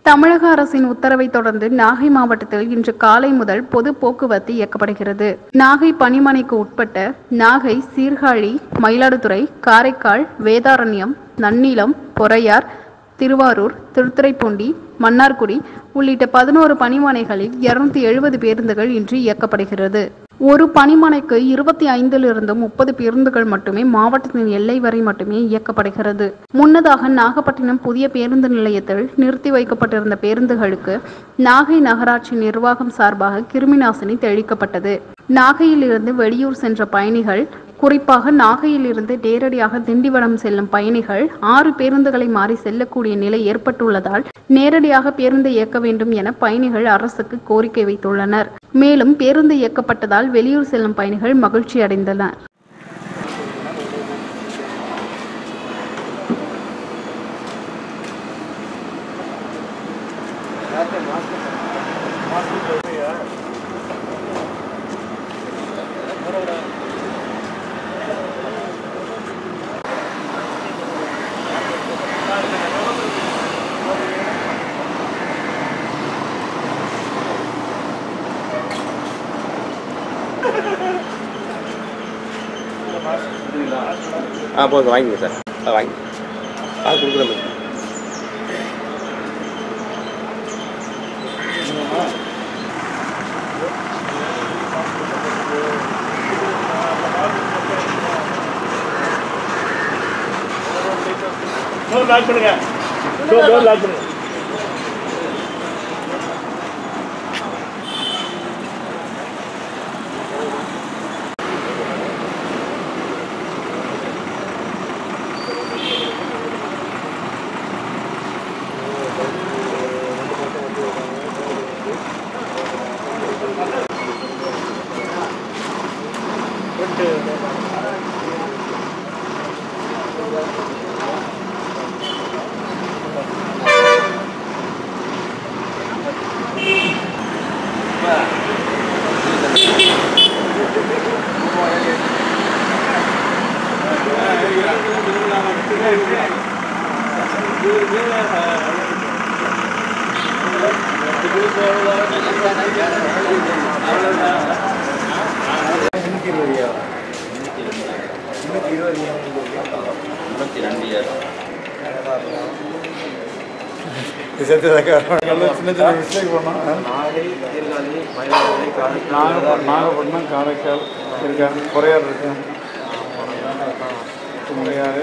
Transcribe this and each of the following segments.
தமிழக அரசின் உத்தரவை தொடர்ந்து நாகை மாவட்டத்தில் இன்று காலை முதல் பொது போக்குவரத்து இயக்கப்படுகிறது நாகை பணிமனைக்கு உட்பட்ட நாகை சீர்காழி மயிலாடுதுறை காரைக்கால் வேதாரண்யம் நன்னிலம் பொறையார் திருவாரூர் திருத்துறைப்பூண்டி மன்னார்குடி உள்ளிட்ட பதினோரு பணிமனைகளில் இருநூத்தி எழுபது பேருந்துகள் இன்று இயக்கப்படுகிறது ஒரு பணிமனைக்கு இருபத்தி ஐந்திலிருந்து முப்பது பேருந்துகள் மட்டுமே மாவட்டத்தின் எல்லை வரை மட்டுமே இயக்கப்படுகிறது முன்னதாக நாகப்பட்டினம் புதிய பேருந்து நிலையத்தில் நிறுத்தி வைக்கப்பட்டிருந்த பேருந்துகளுக்கு நாகை நகராட்சி நிர்வாகம் சார்பாக கிருமிநாசினி தெளிக்கப்பட்டது நாகையிலிருந்து வெளியூர் சென்ற பயணிகள் குறிப்பாக நாகையிலிருந்து நேரடியாக திண்டிவனம் செல்லும் பயணிகள் ஆறு பேருந்துகளை மாறி செல்லக்கூடிய நிலை ஏற்பட்டுள்ளதால் நேரடியாக பேருந்து இயக்க வேண்டும் என பயணிகள் அரசுக்கு கோரிக்கை வைத்துள்ளனர் மேலும் பேருந்து இயக்கப்பட்டதால் வெளியூர் செல்லும் பயணிகள் மகிழ்ச்சி அடைந்தனர் ஆ போதும் வாங்கிங்க சார் ஆ வாங்கி கால் கொடுக்குறேன் டோர் லாக் பண்ணுங்க டோர் டோர் லாக் பண்ணுங்க இருபத்தி ரெண்டு இயர் சின்ன சின்ன மிஸ்டேக் பண்ணோம் நாகை சீர்காழி மயிலாடுதுறை நாகப்பட்டினம் நாகப்பட்டினம் காரைக்கால் இருக்கேன் குறையார் இருக்கேன் குறையாறு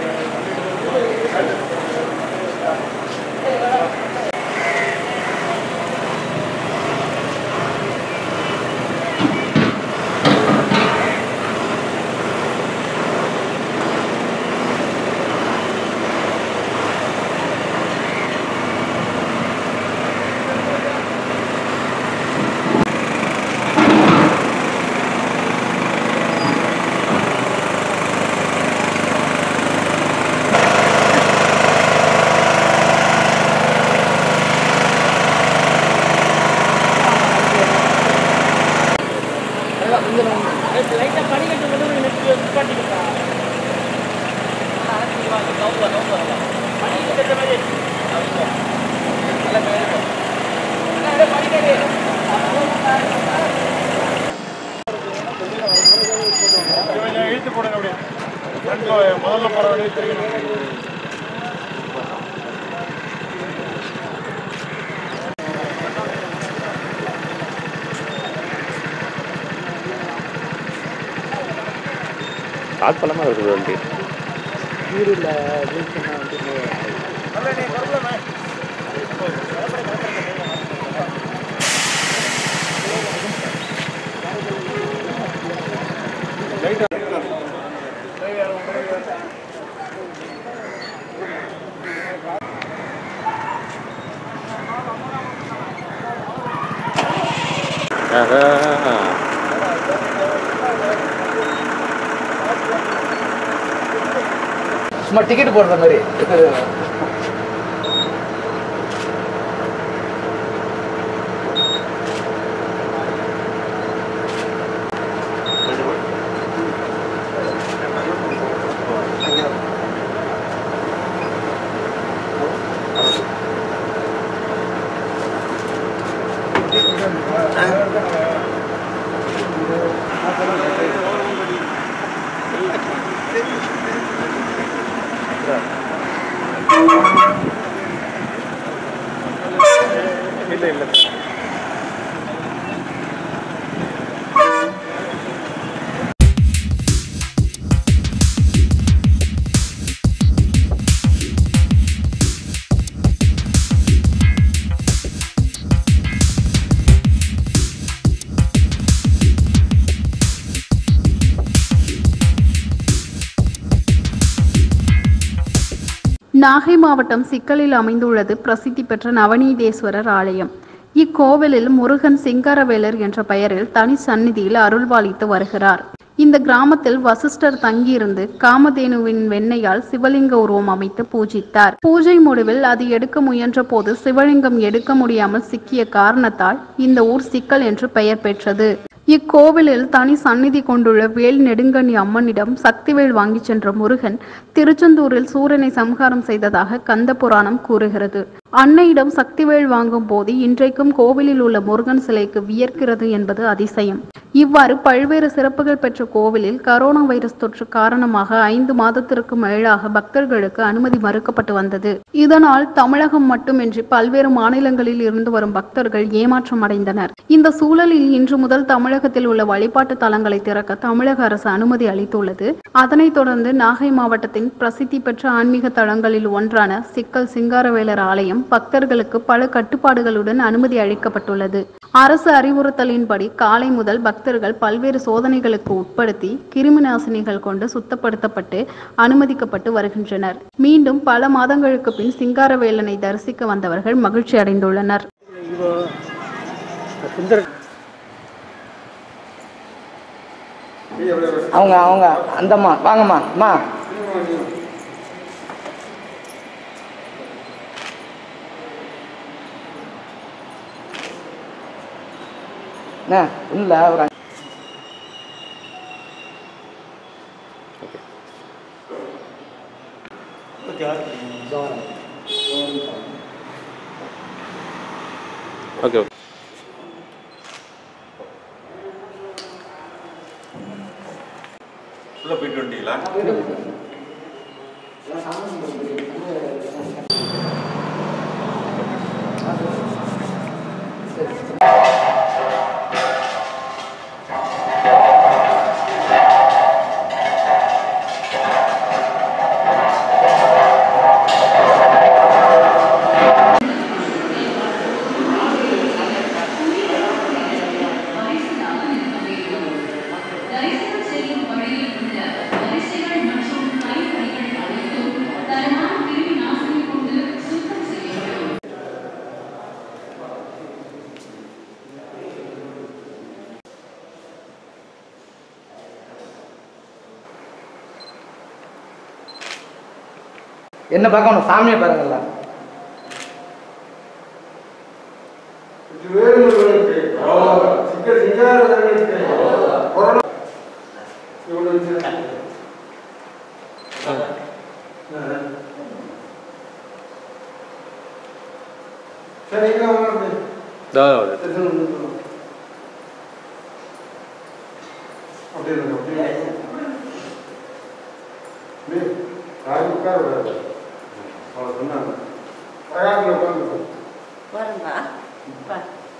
கொஞ்சம் இழுத்து போடுங்க அப்படியே ஃப்ரண்ட்ல முதல்ல போற வழியே தெரியணும் கால் பழமாக இருக்குது வண்டி ஆஹா. சும்மா டிக்கெட் போடுற மாதிரி நாகை மாவட்டம் சிக்கலில் அமைந்துள்ளது பிரசித்தி பெற்ற நவநீதேஸ்வரர் ஆலயம் இக்கோவிலில் முருகன் சிங்காரவேலர் என்ற பெயரில் தனி சந்நிதியில் அருள்பாலித்து வருகிறார் இந்த கிராமத்தில் வசிஷ்டர் தங்கியிருந்து காமதேனுவின் வெண்ணையால் சிவலிங்க உருவம் அமைத்து பூஜித்தார் பூஜை முடிவில் அது எடுக்க முயன்ற போது சிவலிங்கம் எடுக்க முடியாமல் சிக்கிய காரணத்தால் இந்த ஊர் சிக்கல் என்று பெயர் பெற்றது இக்கோவிலில் தனி சந்நிதி கொண்டுள்ள வேல் நெடுங்கண்ணி அம்மனிடம் சக்திவேல் வாங்கிச் சென்ற முருகன் திருச்செந்தூரில் சூரனை சம்ஹாரம் செய்ததாக கந்த புராணம் கூறுகிறது அன்னையிடம் சக்திவேல் வாங்கும் போது இன்றைக்கும் கோவிலில் உள்ள முருகன் சிலைக்கு வியர்க்கிறது என்பது அதிசயம் இவ்வாறு பல்வேறு சிறப்புகள் பெற்ற கோவிலில் கரோனா வைரஸ் தொற்று காரணமாக ஐந்து மாதத்திற்கு மேலாக பக்தர்களுக்கு அனுமதி மறுக்கப்பட்டு வந்தது இதனால் தமிழகம் மட்டுமின்றி பல்வேறு மாநிலங்களில் இருந்து வரும் பக்தர்கள் ஏமாற்றம் அடைந்தனர் இந்த சூழலில் இன்று முதல் தமிழகத்தில் உள்ள வழிபாட்டு தலங்களை திறக்க தமிழக அரசு அனுமதி அளித்துள்ளது அதனைத் தொடர்ந்து நாகை மாவட்டத்தின் பிரசித்தி பெற்ற ஆன்மீக தலங்களில் ஒன்றான சிக்கல் சிங்காரவேலர் ஆலயம் பக்தர்களுக்கு பல கட்டுப்பாடுகளுடன் அனுமதி அளிக்கப்பட்டுள்ளது அரசு அறிவுறுத்தலின்படி காலை முதல் பக்தர்கள் பல்வேறு சோதனைகளுக்கு உட்படுத்தி கிருமி நாசினிகள் கொண்டு சுத்தப்படுத்தப்பட்டு அனுமதிக்கப்பட்டு வருகின்றனர் மீண்டும் பல மாதங்களுக்கு பின் சிங்காரவேலனை தரிசிக்க வந்தவர்கள் மகிழ்ச்சி அடைந்துள்ளனர் அவங்க அவங்க அந்தம்மா வாங்கம்மா அம்மா அண்ணா இல்லை ஒரு அஞ்சு- ஓகே ஓகே உள்ள போயிட்டு வந்துட்டீங்களா தரிசனம் செய்யும் வழியில் உள்ள வரிசைகள் மற்றும் கைப்படிகள் அனைத்தும் தரமான கிருமி நாசினி கொண்டு சுத்தம் செய்யப்படும் என்ன பார்க்கணும் சாமியை பாருங்கல்ல இதோ வருது. வருமா வா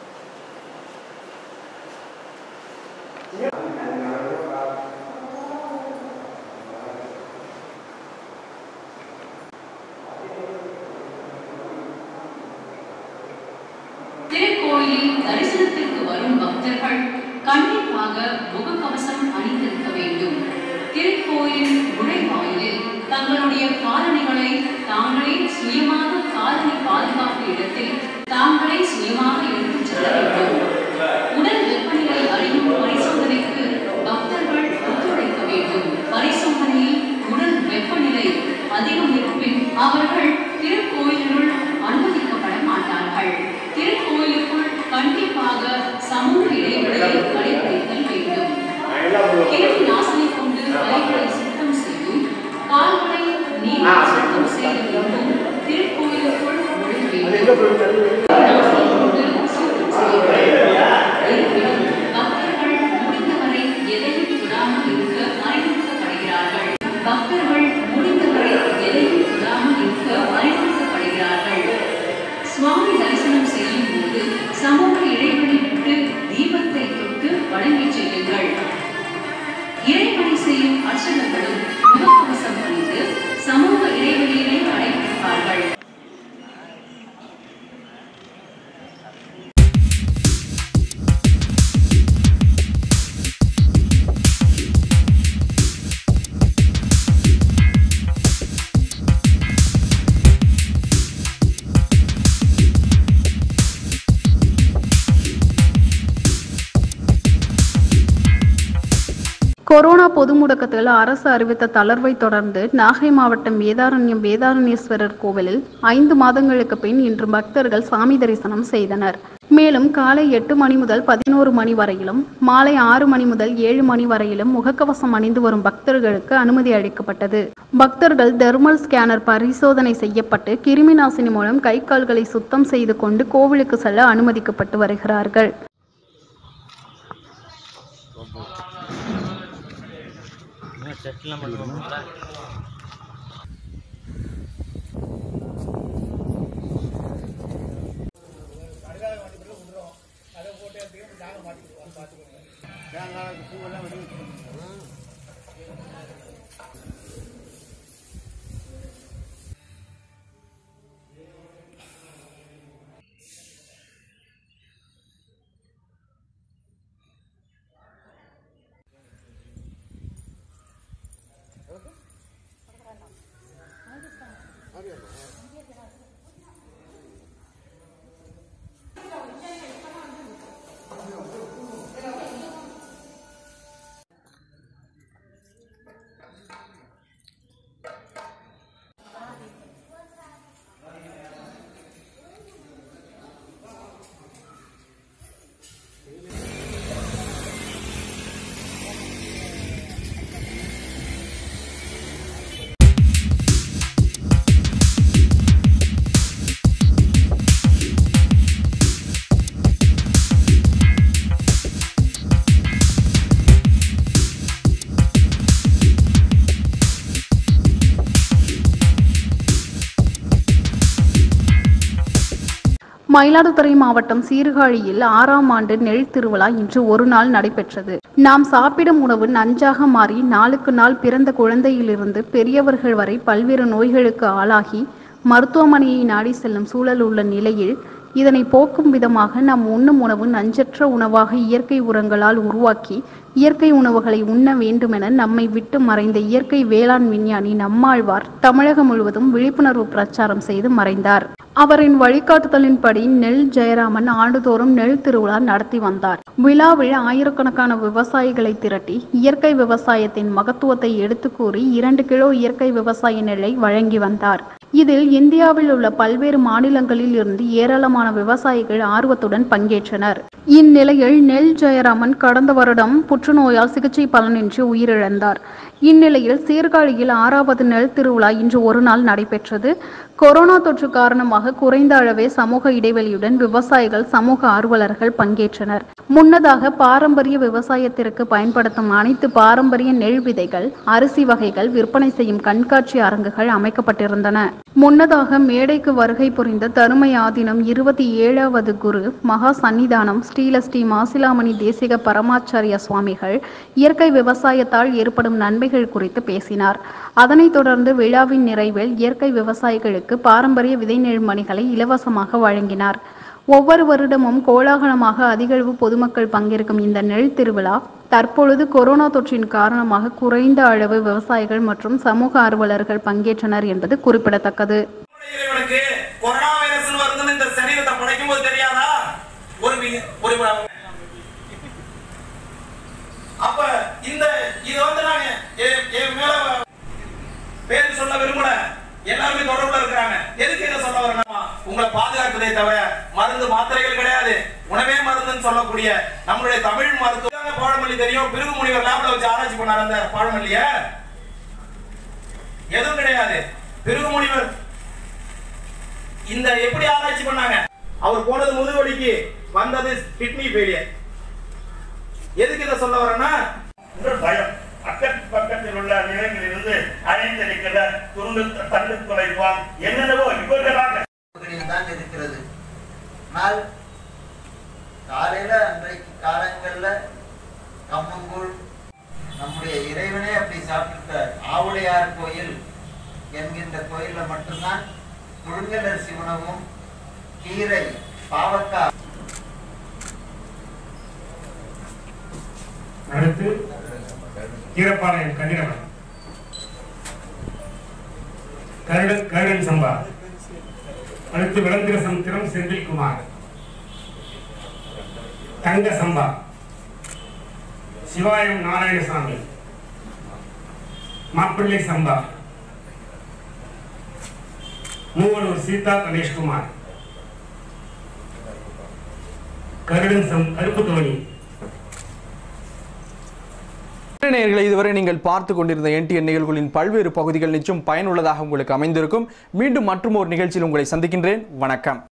திருக்கோயிலில் தரிசனத்திற்கு வரும் பக்தர்கள் கண்டிப்பாக முகக்கவசம் அணிந்திருக்க வேண்டும் திருக்கோயில் நுழைவாயிலில் தங்களுடைய காலணிகளை தாங்களே சுயமாக காலணி பாதுகாப்பு இடத்தில் தாங்களே சுயமாக எடுத்துச் செல்ல வேண்டும் உடல் வெப்பநிலை அறியும் பரிசோதனைக்கு பக்தர்கள் ஒத்துழைக்க வேண்டும் பரிசோதனையில் உடல் வெப்பநிலை அதிகம் இருப்பின் அவர்கள் திருக்கோயிலுள் அனுமதிக்கப்பட மாட்டார்கள் திருக்கோயிலுக்குள் கண்டிப்பாக சமூக இடைவெளியை கடைபிடித்தல் வேண்டும் கிருமி நாசினி கொண்டு கைகளை சுத்தம் செய்தும் கால்களை நீரில் சுத்தம் செய்த பின்பும் திருக்கோயிலுக்குள் நுழைய வேண்டும் நாசினி கொரோனா பொது முடக்கத்தில் அரசு அறிவித்த தளர்வை தொடர்ந்து நாகை மாவட்டம் வேதாரண்யம் வேதாரண்யேஸ்வரர் கோவிலில் ஐந்து மாதங்களுக்கு பின் இன்று பக்தர்கள் சாமி தரிசனம் செய்தனர் மேலும் காலை எட்டு மணி முதல் பதினோரு மணி வரையிலும் மாலை ஆறு மணி முதல் ஏழு மணி வரையிலும் முகக்கவசம் அணிந்து வரும் பக்தர்களுக்கு அனுமதி அளிக்கப்பட்டது பக்தர்கள் தெர்மல் ஸ்கேனர் பரிசோதனை செய்யப்பட்டு கிருமி நாசினி மூலம் கை கால்களை சுத்தம் செய்து கொண்டு கோவிலுக்கு செல்ல அனுமதிக்கப்பட்டு வருகிறார்கள் மயிலாடுதுறை மாவட்டம் சீர்காழியில் ஆறாம் ஆண்டு நெல் திருவிழா இன்று ஒரு நாள் நடைபெற்றது நாம் சாப்பிடும் உணவு நஞ்சாக மாறி நாளுக்கு நாள் பிறந்த குழந்தையிலிருந்து பெரியவர்கள் வரை பல்வேறு நோய்களுக்கு ஆளாகி மருத்துவமனையை நாடி செல்லும் சூழல் உள்ள நிலையில் இதனை போக்கும் விதமாக நாம் உண்ணும் உணவு நஞ்சற்ற உணவாக இயற்கை உரங்களால் உருவாக்கி இயற்கை உணவுகளை உண்ண வேண்டுமென நம்மை விட்டு மறைந்த இயற்கை வேளாண் விஞ்ஞானி நம்மாழ்வார் தமிழகம் முழுவதும் விழிப்புணர்வு பிரச்சாரம் செய்து மறைந்தார் அவரின் வழிகாட்டுதலின்படி நெல் ஜெயராமன் ஆண்டுதோறும் நெல் திருவிழா நடத்தி வந்தார் விழாவில் ஆயிரக்கணக்கான விவசாயிகளை திரட்டி இயற்கை விவசாயத்தின் மகத்துவத்தை எடுத்து கூறி இரண்டு கிலோ இயற்கை விவசாய நெல்லை வழங்கி வந்தார் இதில் இந்தியாவில் உள்ள பல்வேறு மாநிலங்களில் இருந்து ஏராளமான விவசாயிகள் ஆர்வத்துடன் பங்கேற்றனர் இந்நிலையில் நெல் ஜெயராமன் கடந்த வருடம் புற்றுநோயால் சிகிச்சை பலனின்றி உயிரிழந்தார் இந்நிலையில் சீர்காழியில் ஆறாவது நெல் திருவிழா இன்று ஒரு நாள் நடைபெற்றது கொரோனா தொற்று காரணமாக குறைந்த அளவே சமூக இடைவெளியுடன் விவசாயிகள் சமூக ஆர்வலர்கள் பங்கேற்றனர் முன்னதாக பாரம்பரிய விவசாயத்திற்கு பயன்படுத்தும் அனைத்து பாரம்பரிய நெல் விதைகள் அரிசி வகைகள் விற்பனை செய்யும் கண்காட்சி அரங்குகள் அமைக்கப்பட்டிருந்தன முன்னதாக மேடைக்கு வருகை புரிந்த தருமை ஆதீனம் இருபத்தி ஏழாவது குரு மகா சன்னிதானம் ஸ்ரீல ஸ்ரீ மாசிலாமணி தேசிக பரமாச்சாரிய சுவாமிகள் இயற்கை விவசாயத்தால் ஏற்படும் நன்மைகள் குறித்து பேசினார் அதனைத் தொடர்ந்து விழாவின் நிறைவில் இயற்கை விவசாயிகளுக்கு பாரம்பரிய விதை நெல்மணிகளை இலவசமாக வழங்கினார் ஒவ்வொரு வருடமும் கோலாகலமாக அதிகளவு பொதுமக்கள் பங்கேற்கும் இந்த நெல் திருவிழா தற்பொழுது கொரோனா தொற்றின் காரணமாக குறைந்த அளவு விவசாயிகள் மற்றும் சமூக ஆர்வலர்கள் பங்கேற்றனர் என்பது குறிப்பிடத்தக்கது இறைவனுக்கு கொரோனா வைரஸ் வருதுன்னு இந்த சரீரத்தை படைக்கும் போது தெரியாதா ஒரு வி- ஒரு வ- அப்ப இந்த இது வந்து நான் என் என் மேல பேர் சொல்ல விரும்பல எல்லாருமே தொடர்புல இருக்கிறாங்க எதுக்கு இதை சொல்ல வரணுமா உங்களை பாதுகாக்கிறதே தவிர மருந்து மாத்திரைகள் கிடையாது உணவே மருந்துன்னு சொல்லக்கூடிய நம்மளுடைய தமிழ் மருத்துவ பாழமல்லி தெரியும் பிருகு முனிவர் லேப்ல வச்சு ஆராய்ச்சி பண்ணார் அந்த பாழமல்லிய எதுவும் கிடையாது பிருகு முனிவர் இந்த எப்படி ஆராய்ச்சி பண்ணாங்க அவர் போனது முதுவலிக்கு வந்தது கிட்னி ஃபெயிலியர் எதுக்கு இதை சொல்ல வரேன்னா என்று பயம் அக்கத்து பக்கத்தில் உள்ள நிலங்களிலிருந்து அழிந்திருக்கிற துண்டு தண்டு குறைப்பான் என்னென்னவோ இவர்களாக தான் இருக்கிறது ஆனால் காலையில அன்றைக்கு காலங்கள்ல கம்மங்கூழ் நம்முடைய இறைவனே அப்படி சாப்பிட்டார் ஆவுடையார் கோயில் என்கின்ற கோயில்ல மட்டும்தான் முருங்கலரிசி உணவும் கீரை பாவக்காய் அடுத்து கீரப்பாளையம் கதிரவன் கருடன் கருடன் சம்பா அடுத்து விளந்திர சமுத்திரம் செந்தில்குமார் தங்க சம்பா சிவாயம் நாராயணசாமி மாப்பிள்ளை சம்பா மூவலூர் சீதா கணேஷ்குமார் கருடன் சம் கருப்பு தோணி நேயர்களை இதுவரை நீங்கள் பார்த்து கொண்டிருந்த என்டிஎன் நிகழ்வுகளின் பல்வேறு பகுதிகள் நிச்சயம் பயனுள்ளதாக உங்களுக்கு அமைந்திருக்கும் மீண்டும் மற்றும் ஒரு நிகழ்ச்சியில் உங்களை சந்திக்கின்றேன் வணக்கம்